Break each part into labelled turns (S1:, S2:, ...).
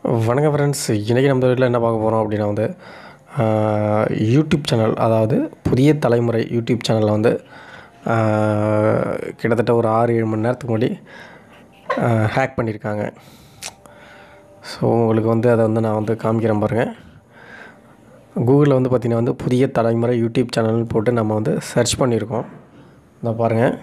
S1: வணக்கம் ஃப்ரெண்ட்ஸ் இன்றைக்கி நம்ம வீட்டில் என்ன பார்க்க போகிறோம் அப்படின்னா வந்து ஆஹ், யூடியூப் சேனல் அதாவது புதிய தலைமுறை யூடியூப் சேனலில் வந்து ஆஹ், கிட்டத்தட்ட ஒரு ஆறு ஏழு மணி நேரத்துக்கு முன்னாடி ஹேக் பண்ணியிருக்காங்க ஸோ உங்களுக்கு வந்து அதை வந்து நான் வந்து காமிக்கிறேன் பாருங்கள் கூகுளில் வந்து பார்த்திங்கன்னா வந்து புதிய தலைமுறை யூடியூப் சேனல்னு போட்டு நம்ம வந்து சர்ச் பண்ணியிருக்கோம் இந்த பாருங்கள்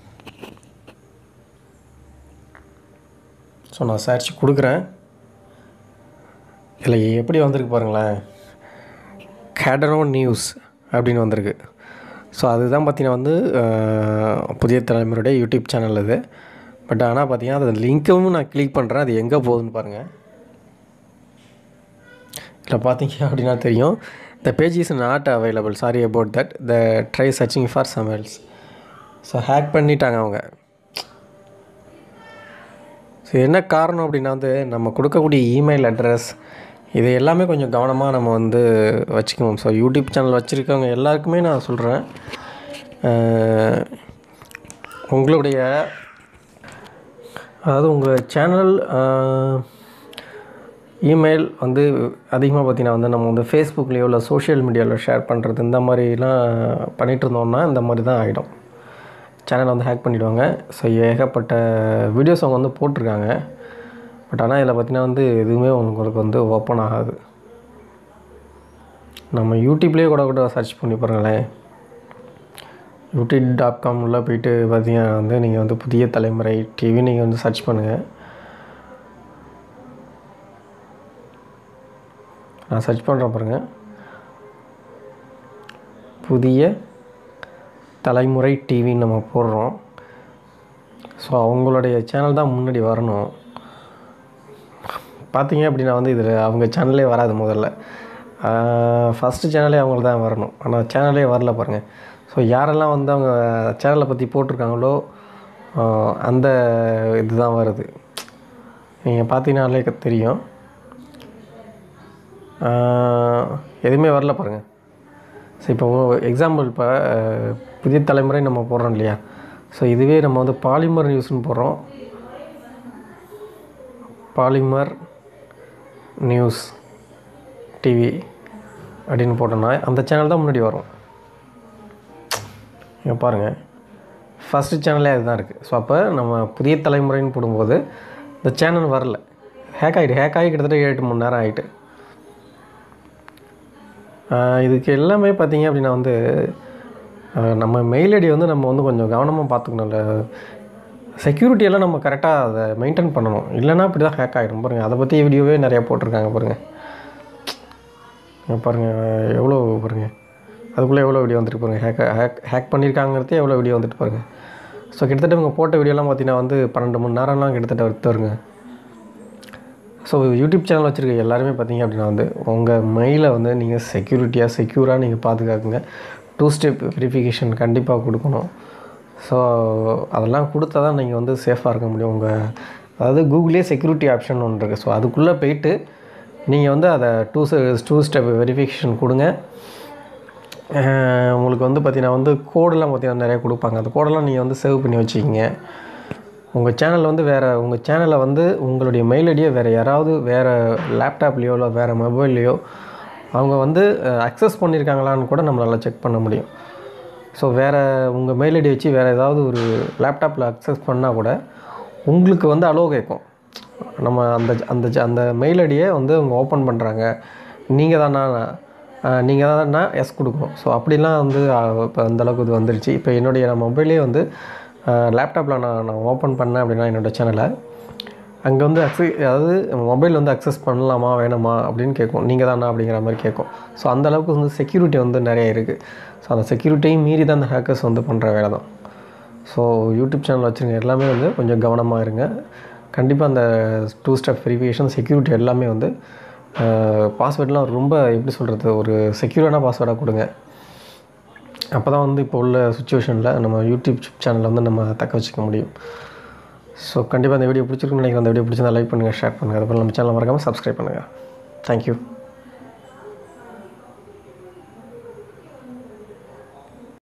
S1: ஸோ நான் சர்ச் கொடுக்குறேன் இதில் எப்படி வந்திருக்கு பாருங்களேன் கேடரோ நியூஸ் அப்படின்னு வந்திருக்கு ஸோ அதுதான் பார்த்தீங்கன்னா வந்து அஹ், புதிய தலைமுறையுடைய யூடியூப் சேனல் இது பட் ஆனால் பார்த்தீங்கன்னா அது லிங்க்கும் நான் கிளிக் பண்ணுறேன் அது எங்கே போகுதுன்னு பாருங்கள் இதில் பார்த்தீங்க அப்படின்னா தெரியும் the page is not available sorry about that the try searching for சமையல்ஸ் ஸோ ஹேக் பண்ணிட்டாங்க அவங்க ஸோ என்ன காரணம் அப்படின்னா வந்து நம்ம கொடுக்கக்கூடிய இமெயில் அட்ரஸ் இது எல்லாமே கொஞ்சம் கவனமாக நம்ம வந்து வச்சுக்கணும் ஸோ யூடியூப் சேனல் வச்சுருக்கவங்க எல்லாருக்குமே நான் சொல்கிறேன் உங்களுடைய அதாவது உங்கள் சேனல் இமெயில் வந்து அதிகமாக பார்த்தீங்கன்னா வந்து நம்ம வந்து ஃபேஸ்புக்லேயோ இல்லை சோஷியல் மீடியாவில் ஷேர் பண்ணுறது இந்த மாதிரிலாம் பண்ணிகிட்டு இருந்தோம்னா இந்த மாதிரி தான் ஆகிடும் சேனலை வந்து ஹேக் பண்ணிவிடுவாங்க ஸோ ஏகப்பட்ட வீடியோஸ் அவங்க வந்து போட்டிருக்காங்க பட் ஆனால் இதில் பார்த்தீங்கன்னா வந்து எதுவுமே உங்களுக்கு வந்து ஓப்பன் ஆகாது நம்ம யூடியூப்லேயே கூட கூட சர்ச் பண்ணி பாருங்களேன் யூடியூப் டாட் காமில் போயிட்டு பார்த்தீங்கன்னா வந்து நீங்கள் வந்து புதிய தலைமுறை டிவி நீங்கள் வந்து சர்ச் பண்ணுங்கள் நான் சர்ச் பண்ணுறேன் பாருங்கள் புதிய தலைமுறை டிவின்னு நம்ம போடுறோம் ஸோ அவங்களுடைய சேனல் தான் முன்னாடி வரணும் பார்த்தீங்க அப்படின்னா வந்து இதில் அவங்க சேனலே வராது முதல்ல ஃபஸ்ட்டு சேனலே அவங்களுக்கு தான் வரணும் ஆனால் சேனலே வரல பாருங்கள் ஸோ யாரெல்லாம் வந்து அவங்க சேனலை பற்றி போட்டிருக்காங்களோ ஆஹ் அந்த இதுதான் வருது நீங்கள் பார்த்தீங்கன்னாலே தெரியும் ஆஹ் எதுவுமே வரல பாருங்கள் ஸோ இப்போ எக்ஸாம்பிள் இப்போ அஹ், புதிய தலைமுறை நம்ம போடுறோம் இல்லையா ஸோ இதுவே நம்ம வந்து பாலிமர் நியூஸ்னு போடுறோம் பாலிமர் நியூஸ் டிவி அப்படின்னு போட்டோம்னா அந்த சேனல் தான் முன்னாடி வரும் இங்கே பாருங்கள் ஃபஸ்ட்டு சேனலே அதுதான் இருக்குது ஸோ அப்போ நம்ம புதிய தலைமுறைன்னு போடும்போது இந்த சேனல் வரல ஹேக் ஆகிட்டு ஹேக் ஆகி கிட்டத்தட்ட ஏழு எட்டு மணி நேரம் ஆகிட்டு ஆஹ் இதுக்கு எல்லாமே பார்த்தீங்க அப்படின்னா வந்து ஆஹ் நம்ம மெயில் ஐடி வந்து நம்ம வந்து கொஞ்சம் கவனமாக பார்த்துக்கணும்ல செக்யூரிட்டி எல்லாம் நம்ம கரெக்டாக அதை மெயின்டைன் பண்ணணும் இல்லைன்னா இப்படி தான் ஹேக் ஆகிடும் பாருங்கள் அதை பற்றி வீடியோவே நிறையா போட்டிருக்காங்க பாருங்கள் இங்க பாருங்கள் எவ்வளோ பாருங்கள் அதுக்குள்ளே எவ்வளோ வீடியோ வந்துட்டு பாருங்கள் ஹேக் ஹேக் ஹேக் பண்ணியிருக்காங்கிறதே எவ்வளோ வீடியோ வந்துட்டு பாருங்கள் ஸோ கிட்டத்தட்ட இவங்க போட்ட வீடியோலாம் பார்த்தீங்கன்னா வந்து பன்னெண்டு மணி நேரம்லாம் கிட்டத்தட்ட எடுத்து வருங்க ஸோ யூடியூப் சேனல் வச்சுருக்க எல்லாருமே பார்த்தீங்க அப்படின்னா வந்து உங்கள் மெயிலை வந்து நீங்கள் செக்யூரிட்டியாக செக்யூராக நீங்கள் பாதுகாக்குங்க டூ ஸ்டெப் வெரிஃபிகேஷன் கண்டிப்பாக கொடுக்கணும் ஸோ அதெல்லாம் கொடுத்தா தான் நீங்கள் வந்து சேஃபாக இருக்க முடியும் உங்கள் அதாவது கூகுளே செக்யூரிட்டி ஆப்ஷன் ஒன்று இருக்குது ஸோ அதுக்குள்ளே போயிட்டு நீங்கள் வந்து அதை டூ டூ ஸ்டெப் வெரிஃபிகேஷன் கொடுங்க அஹ் உங்களுக்கு வந்து பார்த்தீங்கன்னா வந்து கோடெல்லாம் பார்த்தீங்கன்னா நிறைய கொடுப்பாங்க அந்த கோடெல்லாம் நீங்கள் வந்து சேவ் பண்ணி வச்சுக்கிங்க உங்கள் சேனல் வந்து வேறு உங்கள் சேனலை வந்து உங்களுடைய மெயில் ஐடியை வேறு யாராவது வேறு லேப்டாப்லேயோ இல்லை வேறு மொபைல்லையோ அவங்க வந்து அக்சஸ் பண்ணியிருக்காங்களான்னு கூட நம்மளால் செக் பண்ண முடியும் ஸோ வேறு உங்கள் மெயில் ஐடி வச்சு வேறு ஏதாவது ஒரு லேப்டாப்பில் அக்சஸ் பண்ணால் கூட உங்களுக்கு வந்து அலோ கேட்கும் நம்ம அந்த அந்த அந்த மெயில் ஐடியை வந்து அவங்க ஓப்பன் பண்ணுறாங்க நீங்கள் தானா நீங்கள் தானா எஸ் கொடுக்கணும் ஸோ அப்படிலாம் வந்து இப்போ அந்தளவுக்கு இது வந்துருச்சு இப்போ என்னுடைய நான் மொபைலே வந்து லேப்டாப்பில் நான் நான் ஓப்பன் பண்ணேன் அப்படின்னா என்னோடய சேனலை அங்கே வந்து அக்சஸ் அதாவது மொபைல் வந்து அக்சஸ் பண்ணலாமா வேணாமா அப்படின்னு கேட்கும் நீங்கள் தானா அப்படிங்கிற மாதிரி கேட்கும் ஸோ அந்த அளவுக்கு வந்து செக்யூரிட்டி வந்து நிறைய இருக்குது ஸோ அந்த செக்யூரிட்டியும் மீறி தான் அந்த ஹேக்கர்ஸ் வந்து பண்ணுற வேலை தான் ஸோ யூடியூப் சேனல் வச்சுருங்க எல்லாமே வந்து கொஞ்சம் கவனமாக இருங்க கண்டிப்பாக அந்த டூ ஸ்டெப் வெரிஃபிகேஷன் செக்யூரிட்டி எல்லாமே வந்து பாஸ்வேர்ட்லாம் ரொம்ப எப்படி சொல்கிறது ஒரு செக்யூரான பாஸ்வேர்டாக கொடுங்க அப்போ தான் வந்து இப்போ உள்ள சுச்சுவேஷனில் நம்ம யூடியூப் சேனலை வந்து நம்ம தக்க வச்சுக்க முடியும் ஸோ கண்டிப்பாக அந்த வீடியோ பிடிச்சிருக்குன்னு நினைக்கிறேன் அந்த வீடியோ பிடிச்சிருந்தா லைக் பண்ணுங்கள் ஷேர் பண்ணுங்கள் அதுபோல் நம்ம சேனல் மறக்காமல் சப்ஸ்கிரைப் பண்ணுங்கள் தேங்க்யூ